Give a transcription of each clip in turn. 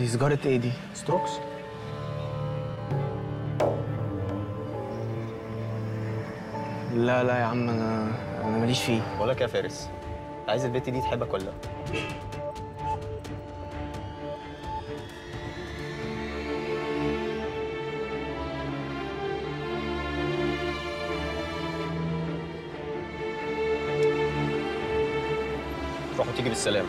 دي سيجاره ايه دي ستروكس لا لا يا عم انا انا ماليش فيه بقول لك يا فارس عايز البت دي تحبك ولا لا تروح وتيجي بالسلامه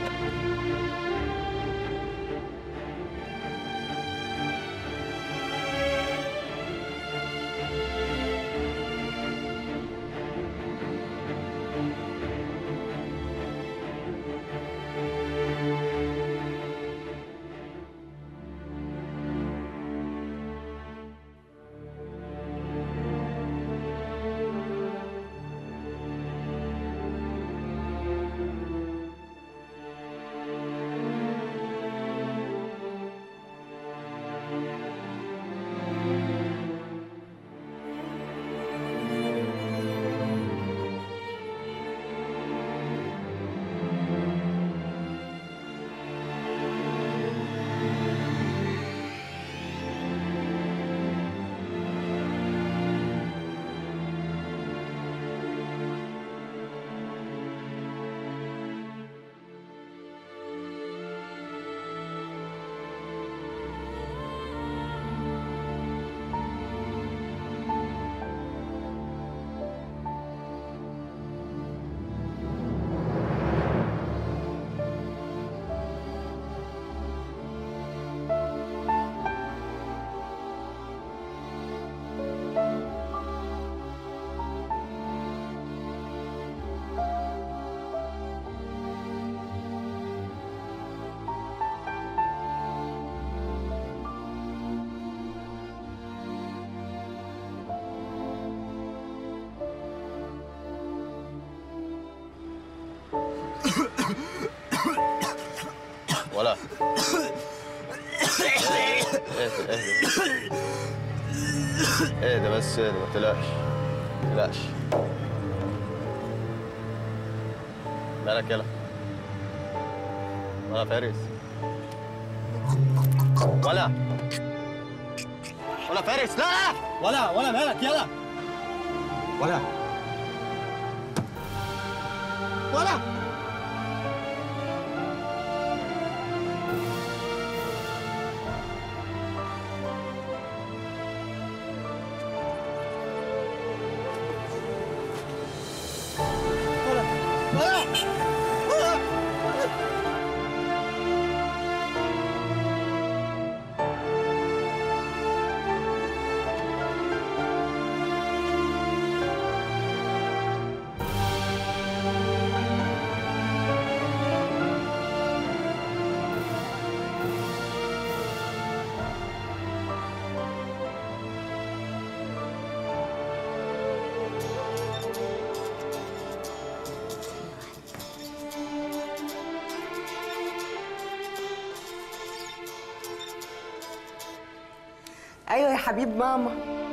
ولا اهدى اهدى اهدى بس اهدى ما تقلقش ما تقلقش مالك يلا ولا فارس ولا ولا فارس لا ولا ولا مالك يلا ولا ولا ايوه يا حبيب ماما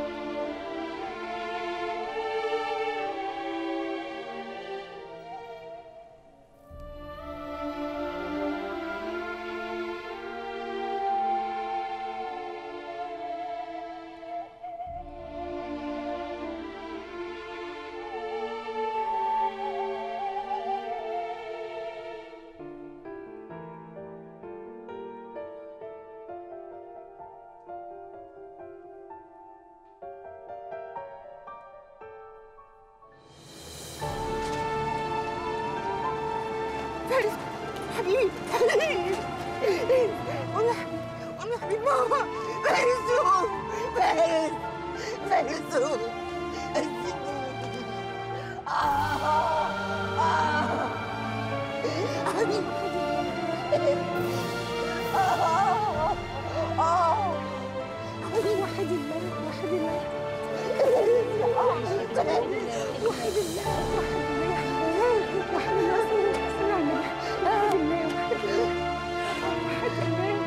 فارس حبيبي والله والله حبيب ماما فارس هو فارس فارس هو آه آه حبيبي آه آه حبيبي وحد الله وحد الله وحد الله وحد الله وحد الله سمع النبي وحد الله وحد الله وحد الله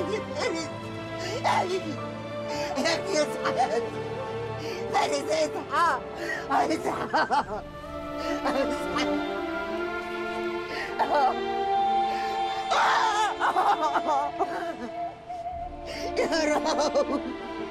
فارس يا حبيبي يا أخي اصحى يا أخي فارس اصحى اصحى اصحى يا رب